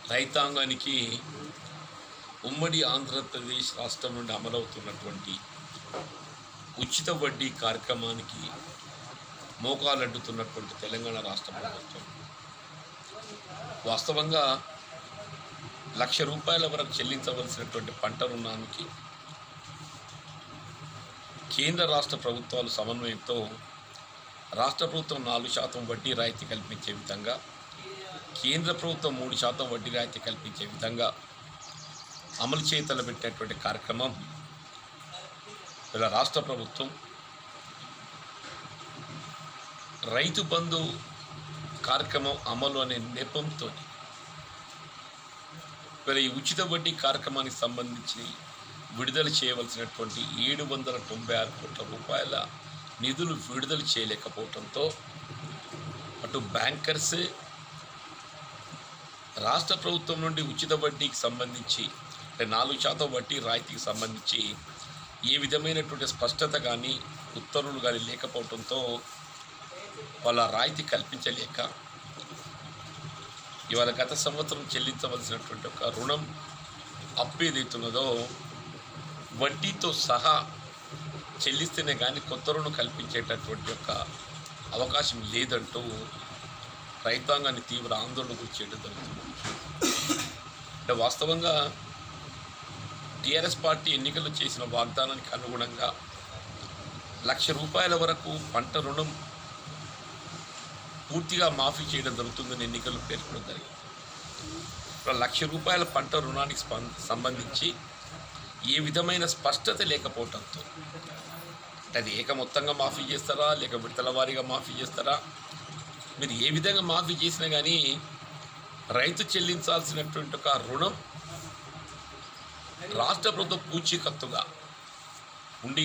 రైతాంగానికి ఉమ్మడి ఆంధ్రప్రదేశ్ రాష్ట్రం నుండి అమలవుతున్నటువంటి ఉచిత వడ్డీ కార్యక్రమానికి మోకాలడ్డుతున్నటువంటి తెలంగాణ రాష్ట్ర ప్రభుత్వం వాస్తవంగా లక్ష రూపాయల వరకు చెల్లించవలసినటువంటి పంట రుణానికి కేంద్ర రాష్ట్ర ప్రభుత్వాలు సమన్వయంతో రాష్ట్ర ప్రభుత్వం నాలుగు శాతం వడ్డీ రాయితీ కల్పించే విధంగా కేంద్ర ప్రభుత్వం మూడు శాతం వడ్డీ రాయితీ కల్పించే విధంగా అమలు చేతలు పెట్టినటువంటి కార్యక్రమం ఇలా రాష్ట్ర ప్రభుత్వం రైతు బంధు కార్యక్రమం అమలు అనే నెపంతో మరి ఈ ఉచిత వడ్డీ కార్యక్రమానికి సంబంధించి విడుదల చేయవలసినటువంటి ఏడు వందల తొంభై ఆరు కోట్ల రూపాయల నిధులు విడుదల చేయలేకపోవడంతో అటు బ్యాంకర్స్ రాష్ట్ర ప్రభుత్వం నుండి ఉచిత వడ్డీకి సంబంధించి అంటే నాలుగు శాతం వడ్డీ రాయితీకి సంబంధించి ఏ విధమైనటువంటి స్పష్టత కానీ ఉత్తర్వులు కానీ లేకపోవడంతో వాళ్ళ రాయితీ కల్పించలేక ఇవాళ గత సంవత్సరం చెల్లించవలసినటువంటి ఒక రుణం అప్పు ఏదైతున్నదో వడ్డీతో సహా చెల్లిస్తేనే కానీ కొత్త రుణం కల్పించేటటువంటి యొక్క అవకాశం లేదంటూ రైతాంగాన్ని తీవ్ర ఆందోళన గురి చేయడం జరుగుతుంది అంటే వాస్తవంగా టీఆర్ఎస్ పార్టీ ఎన్నికల్లో చేసిన వాగ్దానానికి అనుగుణంగా లక్ష రూపాయల వరకు పంట రుణం పూర్తిగా మాఫీ చేయడం జరుగుతుందని ఎన్నికల్లో పేర్కొనడం జరిగింది ఇప్పుడు లక్ష రూపాయల పంట రుణానికి స్పం- సంబంధించి ఏ విధమైన స్పష్టత లేకపోవడంతో అంటే అది ఏక మొత్తంగా మాఫీ చేస్తారా లేక విడతల వారీగా మాఫీ చేస్తారా మీరు ఏ విధంగా మాఫీ చేసినా కానీ రైతు చెల్లించాల్సినటువంటి ఒక రుణం రాష్ట్ర ప్రభుత్వం పూచీకత్తుగా ఉండి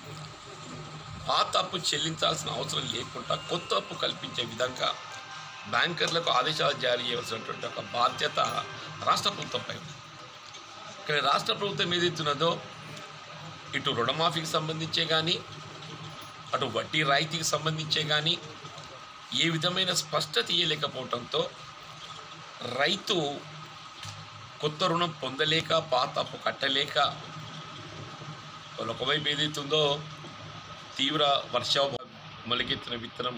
పాత అప్పు చెల్లించాల్సిన అవసరం లేకుండా కొత్త అప్పు కల్పించే విధంగా బ్యాంకర్లకు ఆదేశాలు జారీ చేయవలసినటువంటి ఒక బాధ్యత రాష్ట్ర ప్రభుత్వంపై ఉంది కానీ రాష్ట్ర ప్రభుత్వం ఏదైతున్నదో ఇటు రుణమాఫీకి సంబంధించే కానీ అటు వడ్డీ రాయితీకి సంబంధించే కానీ ఏ విధమైన స్పష్టత ఇవ్వలేకపోవడంతో రైతు కొత్త రుణం పొందలేక పాత అప్పు కట్టలేక వాళ్ళు ఒకవైపు ఏదైతుందో తీవ్ర వర్ష మొలకెత్తిన విత్తనం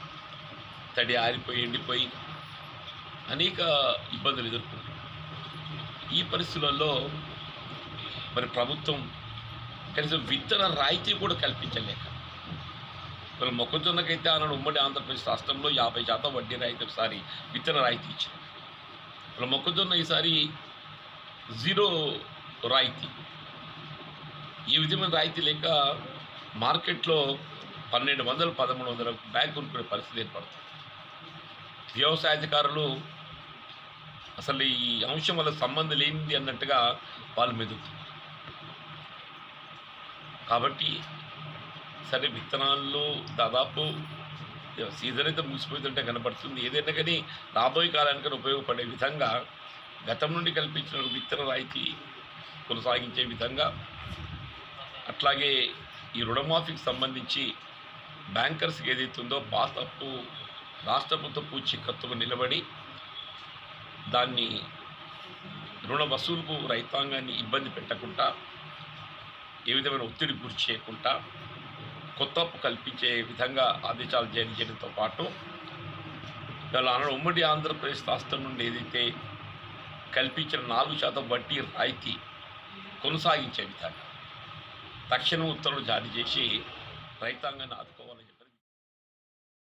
తడి ఆరిపోయి ఎండిపోయి అనేక ఇబ్బందులు ఎదుర్కొంటుంది ఈ పరిస్థితులలో మరి ప్రభుత్వం కనీసం విత్తన రాయితీ కూడా కల్పించలేక మరి మొక్కజొన్నకైతే ఆనాడు ఉమ్మడి ఆంధ్రప్రదేశ్ రాష్ట్రంలో యాభై శాతం వడ్డీ రాయితీ ఒకసారి విత్తన రాయితీ ఇచ్చింది మరి మొక్కజొన్న ఈసారి జీరో రాయితీ ఈ విధమైన రాయితీ లేక మార్కెట్లో పన్నెండు వందలు పదమూడు వందల బ్యాగ్ కొనుక్కునే పరిస్థితి ఏర్పడుతుంది వ్యవసాయాధికారులు అసలు ఈ అంశం వల్ల సంబంధం లేనిది అన్నట్టుగా వాళ్ళు మెదుగుతుంది కాబట్టి సరే విత్తనాల్లో దాదాపు సీజన్ అయితే ముగిసిపోతుంటే కనపడుతుంది ఏదైనా కానీ రాబోయే కాలానికి ఉపయోగపడే విధంగా గతం నుండి కల్పించిన విత్తన రాయితీ కొనసాగించే విధంగా అట్లాగే ఈ రుణమాఫీకి సంబంధించి బ్యాంకర్స్కి ఏదైతే ఉందో పాత అప్పు రాష్ట్ర ప్రభుత్వ పూచీకత్తుకు నిలబడి దాన్ని రుణ వసూలుకు రైతాంగాన్ని ఇబ్బంది పెట్టకుండా ఏ విధమైన ఒత్తిడి గురి చేయకుండా కొత్త అప్పు కల్పించే విధంగా ఆదేశాలు జారీ చేయడంతో పాటు ఇవాళ ఆనాడు ఉమ్మడి ఆంధ్రప్రదేశ్ రాష్ట్రం నుండి ఏదైతే కల్పించిన నాలుగు శాతం వడ్డీ రాయితీ కొనసాగించే విధంగా తక్షణ ఉత్తర్వులు జారీ చేసి రైతాంగాన్ని ఆదుకోవాలని చెప్పి